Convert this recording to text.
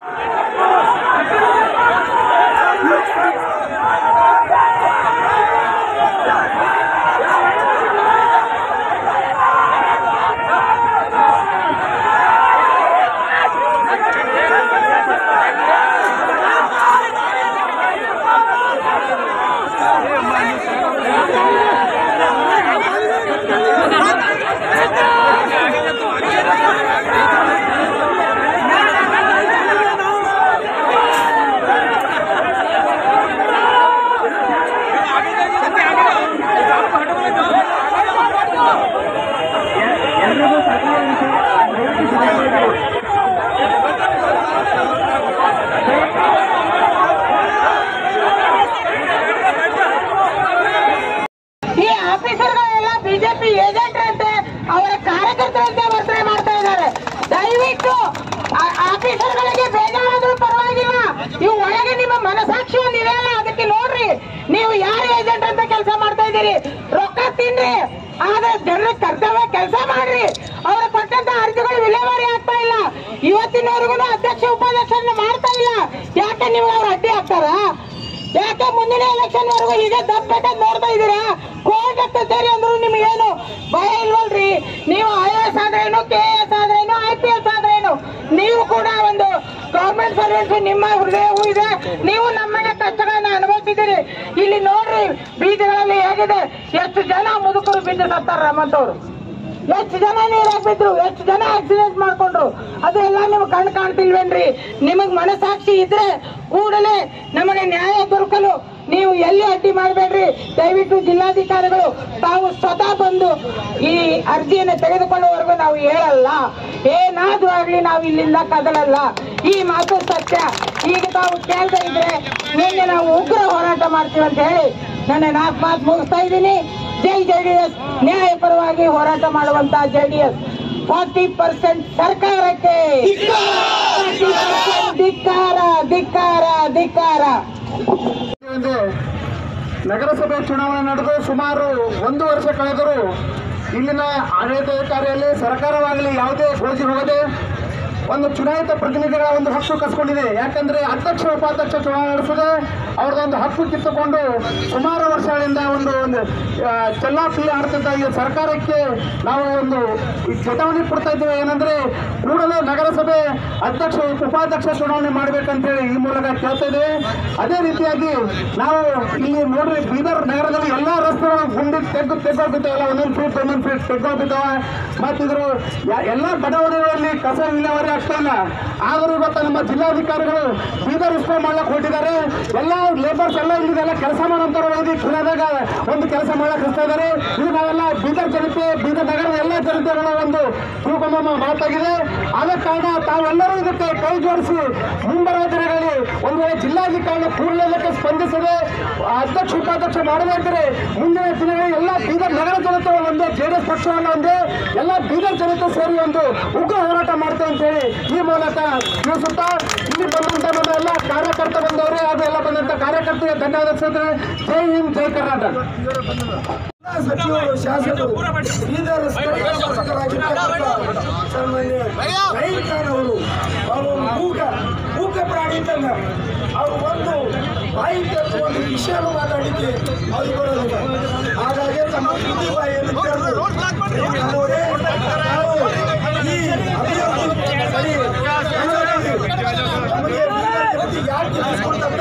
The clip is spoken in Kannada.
ಈ ಆಫೀಸರ್ಗಳೆಲ್ಲ ಬಿಜೆಪಿ ಏಜೆಂಟ್ ಅಂತೆ ಅವರ ಕಾರ್ಯಕರ್ತರಂತೆ ವರ್ತನೆ ಮಾಡ್ತಾ ಇದ್ದಾರೆ ದಯವಿಟ್ಟು ಆ- ಆಫೀಸರ್ಗಳಿಗೆ ಬೇಜಾರಾದ್ರೂ ಪರವಾಗಿಲ್ಲ ಇವು ಒಳಗೆ ನಿಮ್ಮ ಮನಸಾಕ್ಷಿ ಒಂದು ಇದೆಯಲ್ಲ ಅದಕ್ಕೆ ನೋಡ್ರಿ ನೀವು ಯಾರ ಏಜೆಂಟ್ ಅಂತ ಕೆಲಸ ಮಾಡ್ತಾ ಇದ್ದೀರಿ ರೊಕ್ಕ ತಿನ್ರಿ ಆದ್ರೆ ಜನರ ಕರ್ತವ್ಯ ಕೆಲಸ ಮಾಡ್ರಿ ಅವರ ಕೊಟ್ಟಂತ ಅರ್ಜಿಗಳು ವಿಲೇವಾರಿ ಆಗ್ತಾ ಇಲ್ಲ ಇವತ್ತಿನವರೆಗೂ ಅಧ್ಯಕ್ಷ ಉಪಾಧ್ಯಕ್ಷರನ್ನ ಮಾಡ್ತಾ ಇಲ್ಲ ಯಾಕೆ ನೀವು ಅವ್ರು ಅಡ್ಡಿ ಆಗ್ತಾರಾ ಯಾಕೆ ಮುಂದಿನ ಎಲೆಕ್ಷನ್ ವರೆಗೂ ಹೀಗೆ ದಪ್ಪಬೇಕಾದ್ ನೋಡ್ತಾ ಇದ್ದೀರಾ ಕೋರ್ಟ್ ಹತ್ತ ಸೇರಿ ಅಂದ್ರು ನಿಮ್ಗೇನು ಭಯ ಇಲ್ವಲ್ರಿ ನೀವು ಐ ಎಸ್ ಆದ್ರೇನು ಕೆ ಎಸ್ ಆದ್ರೇನು ಐ ಪಿ ಎಸ್ ಆದ್ರೇನು ನೀವು ಕೂಡ ಒಂದು ಗೌರ್ಮೆಂಟ್ ಸರ್ವೆಂಟ್ಸ್ ನಿಮ್ಮ ಹೃದಯವೂ ಇದೆ ನೀವು ನಮ್ಮನೆ ಕಷ್ಟಗಳನ್ನ ಅನುಭವಿಸಿದ್ದೀರಿ ಇಲ್ಲಿ ನೋಡ್ರಿ ಬೀದಿಗಳಲ್ಲಿ ಹೇಗಿದೆ ಎಷ್ಟು ಜನ ಮುದುಕರು ಬಿದ್ದು ಸತ್ತಾರ ರಮಂತವ್ರು ಎಷ್ಟು ಜನ ನೀರಾಗ ಬಿದ್ರು ಎಷ್ಟು ಜನ ಆಕ್ಸಿಡೆಂಟ್ ಮಾಡ್ಕೊಂಡ್ರು ಅದೆಲ್ಲ ನಿಮ್ಗೆ ಕಣ್ ಕಾಣ್ತಿಲ್ವೇನ್ರಿ ನಿಮಗ್ ಮನಸಾಕ್ಷಿ ಇದ್ರೆ ಕೂಡಲೇ ನಮಗೆ ನ್ಯಾಯ ದೊರಕಲು ನೀವು ಎಲ್ಲಿ ಅಡ್ಡಿ ಮಾಡಬೇಡ್ರಿ ದಯವಿಟ್ಟು ಜಿಲ್ಲಾಧಿಕಾರಿಗಳು ತಾವು ಸ್ವತಃ ಬಂದು ಈ ಅರ್ಜಿಯನ್ನು ತೆಗೆದುಕೊಳ್ಳುವವರೆಗೂ ನಾವು ಹೇಳಲ್ಲ ಏನಾದ್ರೂ ಆಗ್ಲಿ ನಾವು ಇಲ್ಲಿಂದ ಕದಲಲ್ಲ ಈ ಮಾತು ಸತ್ಯ ಈಗ ತಾವು ಕೇಳ್ತಾ ಇದ್ರೆ ನಿನ್ನೆ ನಾವು ಉಗ್ರ ಹೋರಾಟ ಮಾಡ್ತೀವಿ ಅಂತ ಹೇಳಿ ನನ್ನ ನಾಲ್ಕು ಮಾತು ಮುಗಿಸ್ತಾ ಇದ್ದೀನಿ ಜೈ ಜೆಡಿಎಸ್ ನ್ಯಾಯಪರವಾಗಿ ಹೋರಾಟ ಮಾಡುವಂತ ಜೆಡಿಎಸ್ ಫಾರ್ಟಿ ಪರ್ಸೆಂಟ್ ಸರ್ಕಾರಕ್ಕೆ ಧಿಕ್ಕಾರ ಧಿಕ್ಕಾರ ಧಿಕ್ಕಾರ ಹಿಂದೆ ನಗರಸಭೆ ಚುನಾವಣೆ ನಡೆದು ಸುಮಾರು ಒಂದು ವರ್ಷ ಕಳೆದರೂ ಇಲ್ಲಿನ ಆಡಳಿತಾಧಿಕಾರಿಯಲ್ಲಿ ಸರ್ಕಾರವಾಗಲಿ ಯಾವುದೇ ಗೋಜಿ ಹೋಗದೆ ಒಂದು ಚುನಾಯಿತ ಪ್ರತಿನಿಧಿಗಳ ಒಂದು ಹಕ್ಕು ಕಸ್ಕೊಂಡಿದೆ ಯಾಕಂದ್ರೆ ಅಧ್ಯಕ್ಷ ಉಪಾಧ್ಯಕ್ಷ ಚುನಾವಣೆ ನಡೆಸದೆ ಅವ್ರದ್ದೊಂದು ಹಕ್ಕು ಕಿತ್ತುಕೊಂಡು ಸುಮಾರು ವರ್ಷಗಳಿಂದ ಒಂದು ಒಂದು ಆ, ಚೆಲ್ಲಾಪಿಲ್ಲಿ ಆಡ್ತಿದ್ದ ಈ ಸರ್ಕಾರಕ್ಕೆ ನಾವು ಒಂದು ಚೇತಾವಣೆ ಕೊಡ್ತಾ ಇದ್ದೇವೆ ಏನಂದ್ರೆ ಕೂಡಲೇ ನಗರಸಭೆ ಅಧ್ಯಕ್ಷ ಉಪಾಧ್ಯಕ್ಷ ಚುನಾವಣೆ ಮಾಡ್ಬೇಕಂತೇಳಿ ಈ ಮೂಲಕ ಕೇಳ್ತಾ ಇದ್ದೇವೆ ಅದೇ ರೀತಿಯಾಗಿ ನಾವು ಇಲ್ಲಿ ನೋಡ್ರಿ ಬೀದರ್ ನಗರದಲ್ಲಿ ಎಲ್ಲಾ ರಸ್ತೆಗಳು ಗುಂಡಿ ತೆಗ್ಗು ತೆಗ್ಗೋಗ್ಬಿದ್ದಾವಲ್ಲ ಒಂದೊಂದು ಫೀಟ್ ಒಂದೊಂದು ಫೀಟ್ ತೆಗ್ಗೋಗ್ಬಿದ್ದಾವ ಮತ್ತಿದ್ರು ಎಲ್ಲಾ ಬಡಾವಣೆಗಳಲ್ಲಿ ಕಸ ವಿಲೇವಾರಿ ಆಗ್ತಾ ಇಲ್ಲ ಆದರೂ ಇವತ್ತು ನಮ್ಮ ಜಿಲ್ಲಾಧಿಕಾರಿಗಳು ಬೀದರ್ ಇಸ್ಕೋ ಮಾಡ್ಲಕ್ ಹೊರಟಿದ್ದಾರೆ ಎಲ್ಲ ಲೇಬರ್ಸ್ ಎಲ್ಲ ಇಲ್ಲಿದೆಲ್ಲ ಕೆಲಸ ಮಾಡೋಂಥವ್ರು ಹೋಗಿ ಚುನಾದಾಗ ಒಂದು ಕೆಲಸ ಮಾಡಕ್ ಹಚ್ತಾ ಇದ್ದಾರೆ ಇದು ನಾವೆಲ್ಲ ಬೀದರ್ ಜನತೆ ಬೀದರ್ ನಗರದ ಎಲ್ಲ ಜನತೆಗಳ ಒಂದು ತಿಳ್ಕೊಂಬ ಮಾತಾಗಿದೆ ಆದ ಕಾರಣ ತಾವೆಲ್ಲರೂ ಇದಕ್ಕೆ ಕೈ ಜೋಡಿಸಿ ಮುಂಬರುವ ದಿನಗಳಲ್ಲಿ ಒಂದು ವೇಳೆ ಜಿಲ್ಲಾಧಿಕಾರಿ ಕೂಡಲೇ ಇದಕ್ಕೆ ಸ್ಪಂದಿಸದೆ ಅಧ್ಯಕ್ಷ ಉಪಾಧ್ಯಕ್ಷ ಮಾಡಬೇಕಿದ್ರೆ ಮುಂದಿನ ದಿನಗಳಲ್ಲಿ ಎಲ್ಲ ಬೀದರ್ ನಗರ ಜನತೆ ಒಂದೇ ಜೆಡಿಎಸ್ ಪಕ್ಷವನ್ನ ಒಂದೇ ಎಲ್ಲ ಬೀದರ್ ಜನತೆ ಸೇರಿ ಒಂದು ಉಗ್ರ ಹೋರಾಟ ಮಾಡ್ತೇವೆ ಅಂತ ಹೇಳಿ ಈ ಮೂಲಕ ತಿಳಿಸುತ್ತಾ ಇಲ್ಲಿ ಬಂದಂತ ನಮ್ಮ ಎಲ್ಲ ಕಾರ್ಯಕರ್ತ ಬಂದವರೇ ಹಾಗೂ ಎಲ್ಲ ಬಂದಂತ ಕಾರ್ಯಕರ್ತರಿಗೆ ಧನ್ಯವಾದ ಸಲ್ಲಿಸ್ತೇನೆ. ಜೈ ಹಿಂದ್ ಜೈ ಕರ್ನಾಟಕ ಸಚಿವರು ಶಾಸಕರು ಬೀದರ್ ಸ್ಥಳೀಯ ಶಾಸಕರಾಗಿರ್ತಕ್ಕಂಥ ಸನ್ಮಾನ್ಯ ರಹೀಂ ಖಾನ್ ಅವರು ಅವರು ಮೂಕ ಮೂಕ ಪ್ರಾಣಿ ಇದ್ದಂಗ ಅವರು ಒಂದು ಬಾಯಿ ತೆರೆದು ಒಂದು ವಿಷಯವನ್ನು ಮಾತಾಡಿಕ್ಕೆ ಅವ್ರು ಬರೋದಿಲ್ಲ ಹಾಗಾಗಿ ತಮ್ಮ ಸುದ್ದಿ ಬಾಯಿಯನ್ನು ತೆರೆದು ಅವರೇ ನಾವು ಈ ಅಭಿವೃದ್ಧಿ ಸರಿ ನಮಗೆ ಬೀದರ್ ಜನತೆ ಯಾಕೆ ತಿಳಿಸ್ಕೊಡ್ತಾ